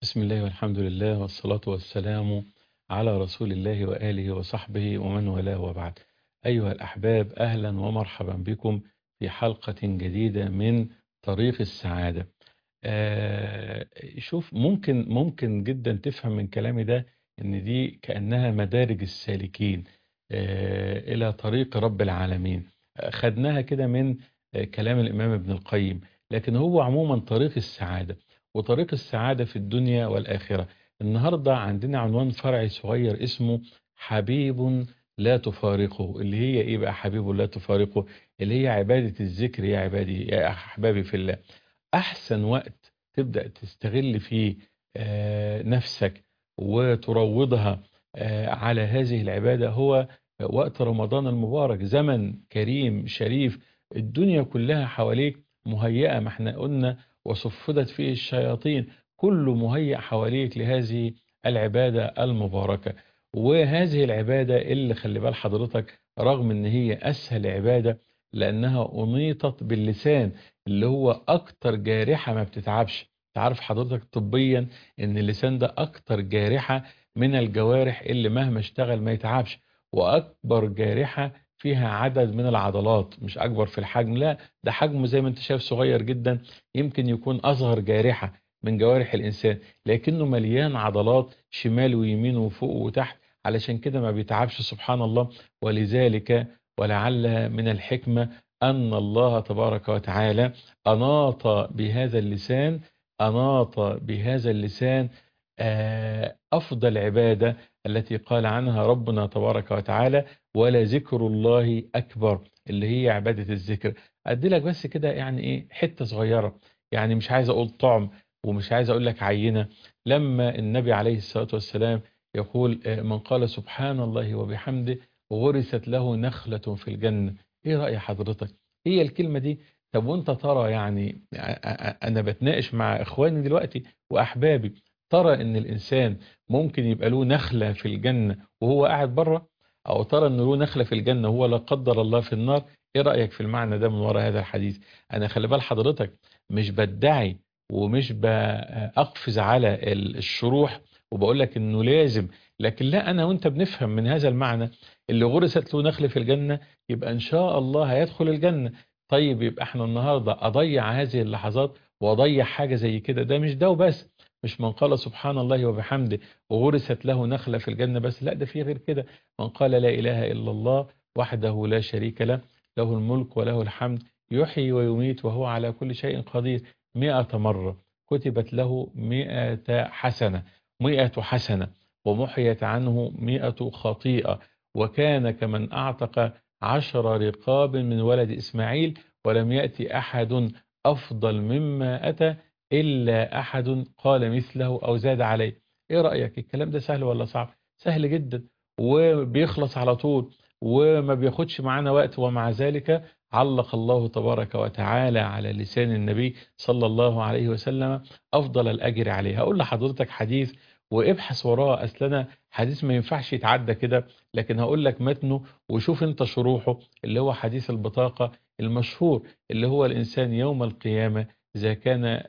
بسم الله والحمد لله والصلاة والسلام على رسول الله وآله وصحبه ومن والاه وبعد أيها الأحباب أهلا ومرحبا بكم في حلقة جديدة من طريق السعادة آه شوف ممكن ممكن جدا تفهم من كلامي ده ان دي كأنها مدارج السالكين آه إلى طريق رب العالمين آه خدناها كده من آه كلام الإمام ابن القيم لكن هو عموما طريق السعادة وطريق السعادة في الدنيا والآخرة النهاردة عندنا عنوان فرعي صغير اسمه حبيب لا تفارقه اللي هي ايه بقى حبيب لا تفارقه اللي هي عبادة الذكر يا عبادي يا أحبابي في الله أحسن وقت تبدأ تستغل فيه نفسك وتروضها على هذه العبادة هو وقت رمضان المبارك زمن كريم شريف الدنيا كلها حواليك مهيئة ما احنا قلنا وصفدت فيه الشياطين كل مهيئ حواليك لهذه العبادة المباركة وهذه العبادة اللي خلي بال حضرتك رغم ان هي اسهل عبادة لانها انيطت باللسان اللي هو اكتر جارحة ما بتتعبش تعرف حضرتك طبيا ان اللسان ده اكتر جارحة من الجوارح اللي مهما اشتغل ما يتعبش واكبر جارحة فيها عدد من العضلات مش اكبر في الحجم لا ده حجمه زي ما انت شايف صغير جدا يمكن يكون اصغر جارحة من جوارح الانسان لكنه مليان عضلات شمال ويمين وفوق وتحت علشان كده ما بيتعبش سبحان الله ولذلك ولعل من الحكمة أن الله تبارك وتعالى أناط بهذا اللسان أناط بهذا اللسان أفضل عبادة التي قال عنها ربنا تبارك وتعالى ولا ذكر الله أكبر اللي هي عبادة الذكر أدي لك بس كده يعني إيه حتة صغيرة يعني مش عايز أقول طعم ومش عايز أقول لك عينة لما النبي عليه الصلاة والسلام يقول من قال سبحان الله وبحمده غرست له نخلة في الجنة ايه رأي حضرتك هي الكلمة دي طب وانت ترى يعني انا بتناقش مع اخواني دلوقتي واحبابي ترى ان الانسان ممكن يبقى له نخلة في الجنة وهو قاعد بره او ترى ان له نخلة في الجنة وهو لا قدر الله في النار ايه رأيك في المعنى ده من وراء هذا الحديث انا خلي بال حضرتك مش بدعي ومش بأقفز على الشروح وبقول لك انه لازم لكن لا انا وانت بنفهم من هذا المعنى اللي غرست له نخل في الجنة يبقى ان شاء الله هيدخل الجنة طيب يبقى احنا النهاردة اضيع هذه اللحظات واضيع حاجة زي كده ده مش ده وبس مش من قال سبحان الله وبحمده وغرست له نخلة في الجنة بس لا ده في غير كده من قال لا اله الا الله وحده لا شريك له له الملك وله الحمد يحيي ويميت وهو على كل شيء قدير مئة مرة كتبت له مئة حسنة مئة حسنة ومحيت عنه مئة خطيئة وكان كمن أعتق عشر رقاب من ولد إسماعيل ولم يأتي أحد أفضل مما أتى إلا أحد قال مثله أو زاد عليه إيه رأيك الكلام ده سهل ولا صعب سهل جدا وبيخلص على طول وما بياخدش معانا وقت ومع ذلك علق الله تبارك وتعالى على لسان النبي صلى الله عليه وسلم أفضل الأجر عليه هقول لحضرتك حديث وابحث وراه أصلنا حديث ما ينفعش يتعدى كده لكن هقول لك متنه وشوف انت شروحه اللي هو حديث البطاقة المشهور اللي هو الإنسان يوم القيامة إذا كان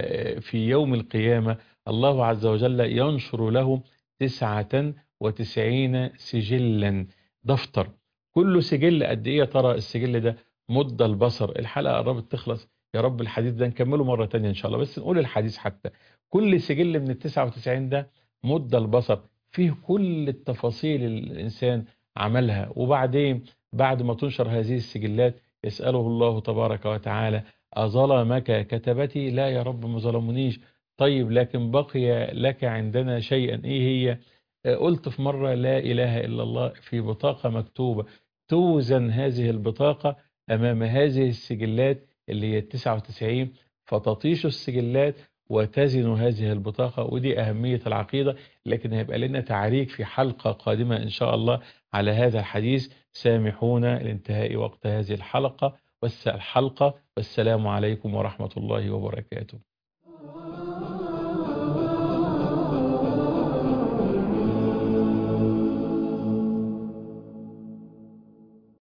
في يوم القيامة الله عز وجل ينشر له تسعة وتسعين سجلا دفتر كل سجل قد ايه ترى السجل ده مد البصر الحلقة قربت تخلص يا رب الحديث ده نكمله مرة تانية ان شاء الله بس نقول الحديث حتى كل سجل من التسعة وتسعين ده مد البصر فيه كل التفاصيل الإنسان عملها وبعدين بعد ما تنشر هذه السجلات يسأله الله تبارك وتعالى أظلمك كتبتي لا يا رب ما ظلمنيش طيب لكن بقي لك عندنا شيئا ايه هي قلت في مرة لا إله إلا الله في بطاقة مكتوبة توزن هذه البطاقة أمام هذه السجلات اللي هي 99 فتطيش السجلات وتزن هذه البطاقة ودي أهمية العقيدة لكن هيبقى لنا تعريك في حلقة قادمة إن شاء الله على هذا الحديث سامحونا لانتهاء وقت هذه الحلقة والحلقة والسلام عليكم ورحمة الله وبركاته